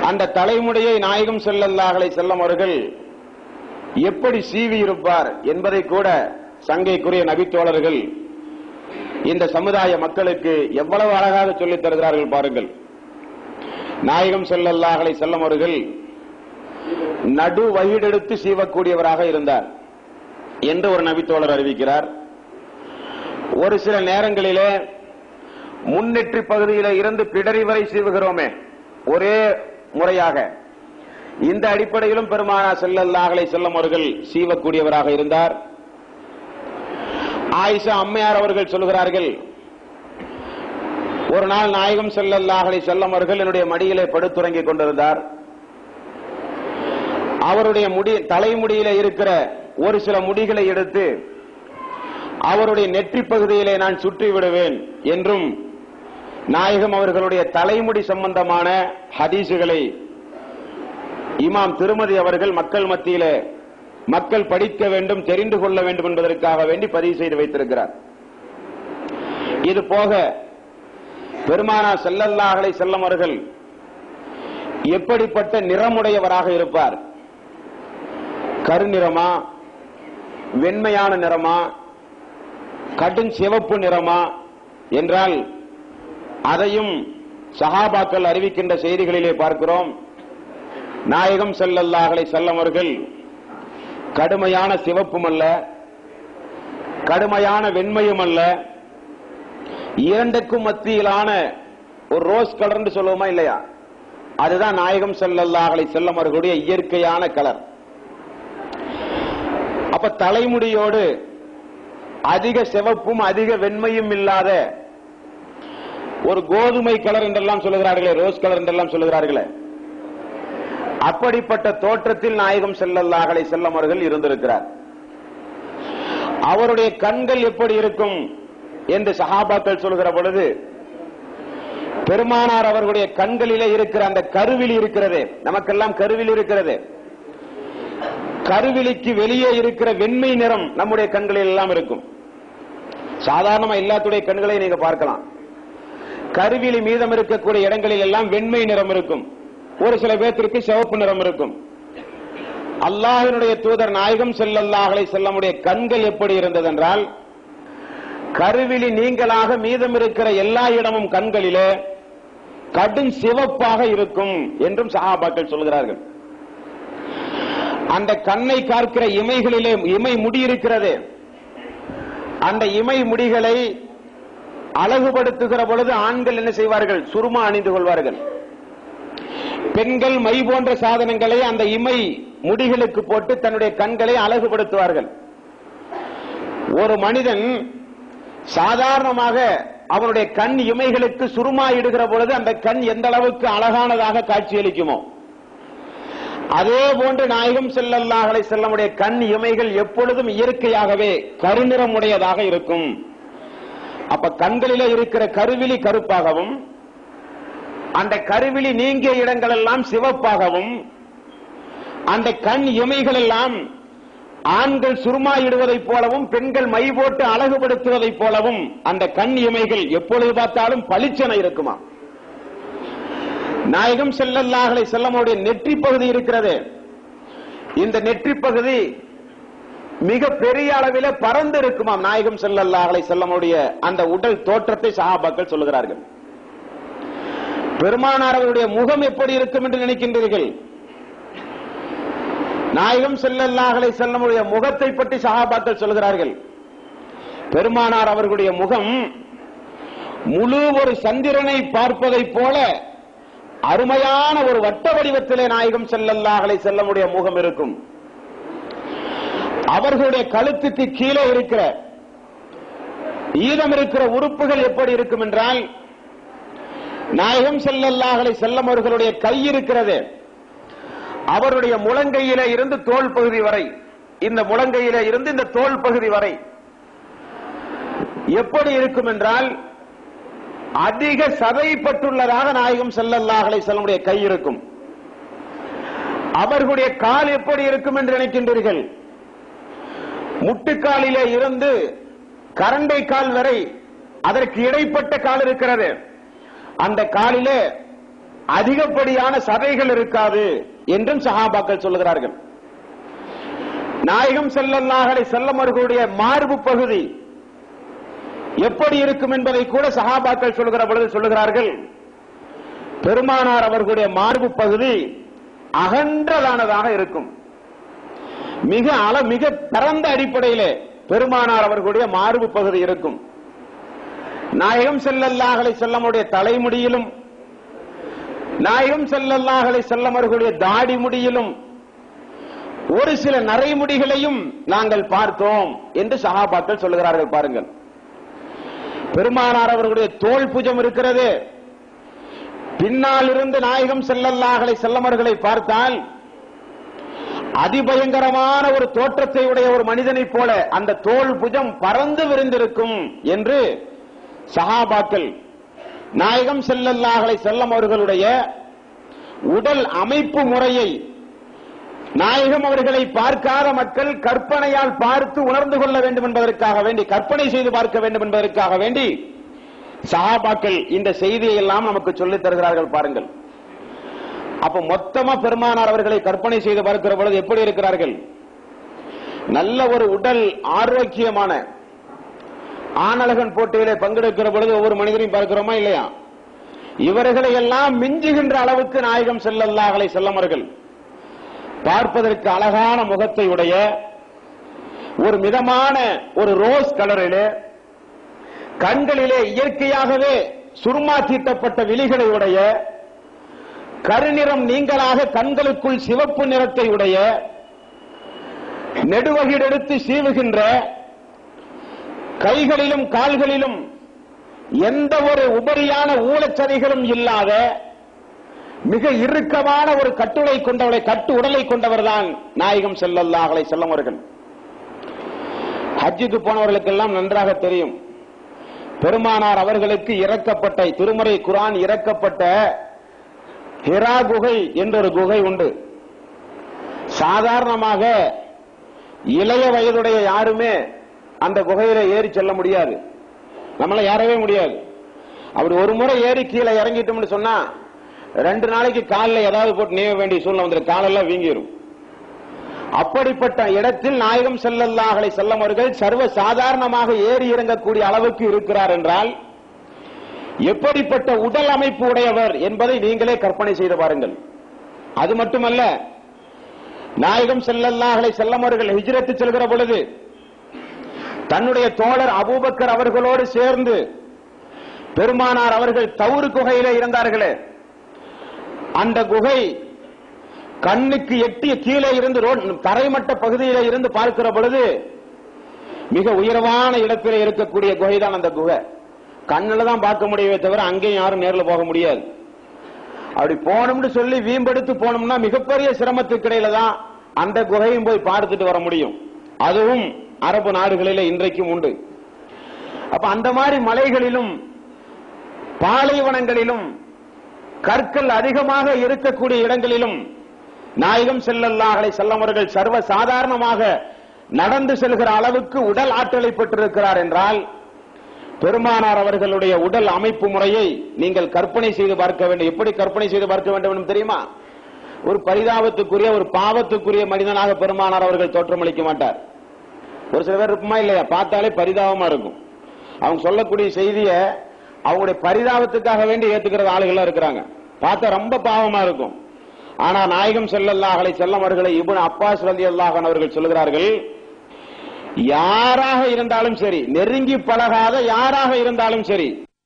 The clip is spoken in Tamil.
அந்த தலைமுடியை நாயகம் செல்லல்லாஹலை செல்லம் அவர்கள் எப்படி சீவி இருப்பார் என்பதை கூட சங்கைக்குரிய நபித்தோழர்கள் இந்த சமுதாய மக்களுக்கு எவ்வளவு அழகாக சொல்லித் தருகிறார்கள் பாருங்கள் நாயகம் செல்லல்லாஹலை செல்லம் அவர்கள் நடு வயிடெடுத்து சீவக்கூடியவராக இருந்தார் என்று ஒரு நபித்தோழர் அறிவிக்கிறார் ஒரு சில நேரங்களிலே முன்னெற்றி பகுதியில இருந்து பிடரி வரை சீவுகிறோமே ஒரே முறையாக இந்த அடிப்படையிலும் பெருமானா செல்லல்லாஹலை செல்லம் அவர்கள் சீவக்கூடியவராக இருந்தார் ஆயிஷா அம்மையார் அவர்கள் சொல்கிறார்கள் ஒரு நாள் நாயகம் செல்லல்லாஹலை செல்லம் அவர்கள் என்னுடைய மடியிலே படுத்துறங்கிக் கொண்டிருந்தார் அவருடைய முடி தலைமுடியில இருக்கிற ஒரு சில முடிகளை எடுத்து அவருடைய நெற்றி பகுதியிலே நான் சுற்றி விடுவேன் என்றும் நாயகம் அவர்களுடைய தலைமுடி சம்பந்தமான ஹதீசுகளை இமாம் திருமதி அவர்கள் மக்கள் மத்தியில மக்கள் படிக்க வேண்டும் தெரிந்து கொள்ள வேண்டும் என்பதற்காக வேண்டி பதிவு செய்து வைத்திருக்கிறார் இது போக பெருமானா செல்லல்லாஹலை செல்லம் அவர்கள் எப்படிப்பட்ட நிறமுடையவராக இருப்பார் கருநிறமா வெண்மையான நிறமா கடும் சிவப்பு நிறமா என்றால் அதையும் சஹாபாக்கள் அறிவிக்கின்ற செய்திகளிலே பார்க்கிறோம் நாயகம் செல்லல்லாஹலை செல்லம் அவர்கள் கடுமையான சிவப்பும் அல்ல கடுமையான வெண்மையும் அல்ல இரண்டுக்கும் மத்தியிலான ஒரு ரோஸ் கலர்னு சொல்லுவோமா இல்லையா அதுதான் நாயகம் செல்லல்லாஹலை செல்லம் அவர்களுடைய இயற்கையான கலர் அப்ப தலைமுடியோடு அதிக சிவப்பும் அதிக வெண்மையும் இல்லாத ஒரு கோதுமை கலர் என்றெல்லாம் சொல்லுகிறார்களே ரோஸ் கலர் என்றெல்லாம் சொல்லுகிறார்களே அப்படிப்பட்ட தோற்றத்தில் நாயகம் செல்லல்லாஹலை செல்லம் அவர்கள் இருந்திருக்கிறார் அவருடைய கண்கள் எப்படி இருக்கும் என்று சஹாபாக்கள் சொல்கிற பொழுது பெருமானார் அவர்களுடைய கண்களிலே இருக்கிற அந்த கருவில் இருக்கிறது நமக்கெல்லாம் கருவில் இருக்கிறது கருவிலிக்கு வெளியே இருக்கிற வெண்மை நிறம் நம்முடைய கண்களில் எல்லாம் இருக்கும் சாதாரணமா எல்லாத்துடைய கண்களை நீங்க பார்க்கலாம் கருவிலி மீதம் இருக்கக்கூடிய இடங்களில் எல்லாம் வெண்மை நிறம் இருக்கும் ஒரு சில பேர்த்திற்கு சிவப்பு நிறம் இருக்கும் அல்லாஹினுடைய தூதர் நாயகம் செல்லல்லாஹலை செல்லமுடைய கண்கள் எப்படி இருந்தது என்றால் கருவிலி நீங்களாக மீதம் இருக்கிற எல்லா இடமும் கண்களிலே கடும் சிவப்பாக இருக்கும் என்றும் சஹாபாக்கள் சொல்கிறார்கள் அந்த கண்ணை காக்கிற இமைகளிலே இமை முடி இருக்கிறது அந்த இமை முடிகளை அழகுபடுத்துகிற பொழுது ஆண்கள் என்ன செய்வார்கள் சுருமா அணிந்து கொள்வார்கள் பெண்கள் மை போன்ற சாதனங்களை அந்த இமை முடிகளுக்கு போட்டு தன்னுடைய கண்களை அழகுபடுத்துவார்கள் ஒரு மனிதன் சாதாரணமாக அவனுடைய கண் இமைகளுக்கு சுருமா இடுகிற பொழுது அந்த கண் எந்த அளவுக்கு அழகானதாக காட்சியளிக்குமோ அதே போன்று நாயகம் செல்லல்லாஹலை செல்லமுடைய கண் இமைகள் எப்பொழுதும் இயற்கையாகவே கருநிறமுடையதாக இருக்கும் அப்ப கண்களிலே இருக்கிற கருவிழி கருப்பாகவும் அந்த கருவிழி நீங்கிய இடங்கள் எல்லாம் சிவப்பாகவும் அந்த கண் இமைகள் எல்லாம் ஆண்கள் சுருமாயிடுவதைப் போலவும் பெண்கள் மை போட்டு அழகுபடுத்துவதைப் போலவும் அந்த கண் இமைகள் எப்பொழுது பார்த்தாலும் பளிச்சென இருக்குமா நாயகம் செல்லல்லாஹலை செல்லமுடைய நெற்றி பகுதி இருக்கிறது இந்த நெற்றி பகுதி மிக பெரிய அளவில் பறந்து இருக்குமாம் நாயகம் செல்லல்லாஹலை செல்லமுடைய அந்த உடல் தோற்றத்தை சஹாபாக்கள் சொல்லுகிறார்கள் பெருமானார் அவருடைய முகம் எப்படி இருக்கும் என்று நினைக்கின்றீர்கள் நாயகம் செல்லல்லாஹலை செல்லமுடைய முகத்தை பற்றி சஹாபாக்கள் சொல்கிறார்கள் பெருமானார் அவர்களுடைய முகம் முழு ஒரு சந்திரனை பார்ப்பதைப் போல அருமையான ஒரு வட்ட வடிவத்திலே நாயகம் செல்லல்லாஹலை செல்லமுடைய முகம் இருக்கும் அவர்களுடைய கழுத்துக்கு கீழே இருக்கிற ஈரம் இருக்கிற உறுப்புகள் எப்படி இருக்கும் என்றால் நாயகம் செல்லல்லாஹலை செல்லம் அவர்களுடைய கை இருக்கிறது அவருடைய முழங்கையில இருந்து தோல் பகுதி வரை இந்த முழங்கையில இருந்து இந்த தோல் பகுதி வரை எப்படி இருக்கும் என்றால் அதிக சதைப்பட்டுள்ளதாக நாயகம் செல்லல்லாஹலை செல்லமுடைய கை இருக்கும் அவர்களுடைய கால் எப்படி இருக்கும் என்று நினைக்கின்றீர்கள் முட்டுக்காலிலே இருந்து கரண்டை கால் வரை அதற்கு இடைப்பட்ட கால் இருக்கிறது அந்த காலிலே அதிகப்படியான சதைகள் இருக்காது என்றும் சஹாபாக்கள் சொல்லுகிறார்கள் நாயகம் செல்லல்லாஹலை செல்லமர்களுடைய மார்பு பகுதி எப்படி இருக்கும் என்பதை கூட சஹாபாக்கள் சொல்லுகிற பொழுது சொல்லுகிறார்கள் பெருமானார் அவர்களுடைய மார்பு பகுதி அகன்றதானதாக இருக்கும் மிக அள மிக பரந்த அடிப்படையிலே பெருமானார் அவர்களுடைய மார்பு பகுதி இருக்கும் நாயகம் செல்லல்லாஹலை செல்லமுடைய தலைமுடியிலும் நாயகம் செல்லல்லாஹலை செல்லம் அவர்களுடைய தாடி முடியிலும் ஒரு சில நரைமுடிகளையும் நாங்கள் பார்த்தோம் என்று சகாபாக்கள் சொல்லுகிறார்கள் பாருங்கள் பெருமானார் அவர்களுடைய தோல் புஜம் இருக்கிறது பின்னால் இருந்து நாயகம் செல்லல்லாஹலை செல்லமர்களை பார்த்தால் அதிபயங்கரமான ஒரு தோற்றத்தை உடைய ஒரு மனிதனைப் போல அந்த தோல் புஜம் பறந்து விரிந்திருக்கும் என்று சஹாபாக்கள் நாயகம் செல்லல்லாஹலை செல்லம் அவர்களுடைய உடல் அமைப்பு முறையை நாயகம் அவர்களை பார்க்காத மக்கள் கற்பனையால் பார்த்து உணர்ந்து கொள்ள வேண்டும் என்பதற்காக வேண்டி கற்பனை செய்து பார்க்க வேண்டும் என்பதற்காக வேண்டி சஹாபாக்கள் இந்த செய்தியை எல்லாம் நமக்கு சொல்லித் தருகிறார்கள் பாருங்கள் அப்ப மொத்தமா பெருமானார் அவர்களை கற்பனை செய்து பார்க்கிற பொழுது எப்படி இருக்கிறார்கள் நல்ல ஒரு உடல் ஆரோக்கியமான ஆணழகன் போட்டியிலே பங்கெடுக்கிற பொழுது ஒவ்வொரு மனிதரையும் பார்க்கிறோமா இல்லையா இவர்களை எல்லாம் மிஞ்சுகின்ற அளவுக்கு நாயகம் செல்லல்லாஹலை செல்லமர்கள் பார்ப்பதற்கு அழகான முகத்தை உடைய ஒரு மிதமான ஒரு ரோஸ் கலரிலே கண்களிலே இயற்கையாகவே சுருமா தீட்டப்பட்ட விழிகளை உடைய கருநிறம் நீங்களாக கண்களுக்குள் சிவப்பு நிறத்தை உடைய நெடுவகிடெடுத்து சீவுகின்ற கைகளிலும் கால்களிலும் எந்த ஒரு உபரியான ஊழச்சதைகளும் இல்லாத மிக இறுக்கமான ஒரு கட்டுடை கொண்டவளை கட்டு உடலை கொண்டவர்தான் நாயகம் செல்லல்லாஹலை செல்லவர்கள் ஹஜ்ஜுக்கு போனவர்களுக்கெல்லாம் நன்றாக தெரியும் பெருமானார் அவர்களுக்கு இறக்கப்பட்ட திருமறை குரான் இறக்கப்பட்ட ஹிரா குகை என்ற ஒரு குகை உண்டு சாதாரணமாக இளைய வயதுடைய யாருமே அந்த குகையில ஏறி செல்ல முடியாது நம்மள ஏறவே முடியாது அப்படி ஒரு முறை ஏறி கீழே இறங்கிட்டோம்னு சொன்னா ரெண்டு நாளைக்கு காலில் ஏதாவது போட்டு நீவ வேண்டிய சூழ்நிலை வந்துடும் காலெல்லாம் வீங்கிரும் அப்படிப்பட்ட இடத்தில் நாயகம் செல்லல்லாஹலை செல்லம் அவர்கள் சர்வ சாதாரணமாக ஏறி இறங்கக்கூடிய அளவுக்கு இருக்கிறார் என்றால் எப்படிப்பட்ட உடல் அமைப்பு உடையவர் என்பதை நீங்களே கற்பனை செய்து பாருங்கள் அது மட்டுமல்ல நாயகம் செல்லல்லாஹலை செல்லம் அவர்கள் ஹிஜ்ரத்து செல்கிற பொழுது தன்னுடைய தோழர் அபூபக்கர் அவர்களோடு சேர்ந்து பெருமானார் அவர்கள் தவுறு குகையிலே இருந்தார்களே அந்த குகை கண்ணுக்கு எட்டிய கீழே இருந்து ரோட் தரைமட்ட பகுதியில இருந்து பார்க்கிற பொழுது மிக உயர்வான இடத்திலே இருக்கக்கூடிய குகைதான் அந்த குகை கண்ணுல தான் பார்க்க முடியவே தவிர அங்கேயும் யாரும் நேர்ல போக முடியாது அப்படி போனோம்னு சொல்லி வீம்பெடுத்து போனோம்னா மிகப்பெரிய சிரமத்துக்கு இடையில தான் அந்த குகையும் போய் பார்த்துட்டு வர முடியும் அதுவும் அரபு நாடுகளிலே இன்றைக்கும் உண்டு அப்ப அந்த மாதிரி மலைகளிலும் பாலைவனங்களிலும் கற்கள் அதிகமாக இருக்கக்கூடிய இடங்களிலும் நாயகம் செல்லல்லாஹலை செல்லவர்கள் சர்வ சாதாரணமாக நடந்து செல்கிற அளவுக்கு உடல் ஆற்றலை பெற்றிருக்கிறார் என்றால் பெருமானார் அவர்களுடைய உடல் அமைப்பு முறையை நீங்கள் கற்பனை செய்து பார்க்க வேண்டும் எப்படி கற்பனை செய்து பார்க்க வேண்டும் என்று தெரியுமா ஒரு பரிதாபத்துக்குரிய ஒரு பாவத்துக்குரிய மனிதனாக பெருமானார் அவர்கள் தோற்றமளிக்க மாட்டார் ஒரு சில பேர் இருக்குமா இல்லையா பார்த்தாலே பரிதாபமா இருக்கும் அவங்க சொல்லக்கூடிய செய்திய அவங்களுடைய பரிதாபத்துக்காக வேண்டி ஏத்துக்கிறது ஆளுகளா இருக்கிறாங்க பார்த்தா ரொம்ப பாவமா இருக்கும் ஆனா நாயகம் செல்லல்லாஹலை செல்லம் அவர்களை இபுன் அப்பாஸ் ரலி அல்லாஹன் அவர்கள் சொல்லுகிறார்கள் யாராக இருந்தாலும் சரி நெருங்கி பழகாத யாராக இருந்தாலும் சரி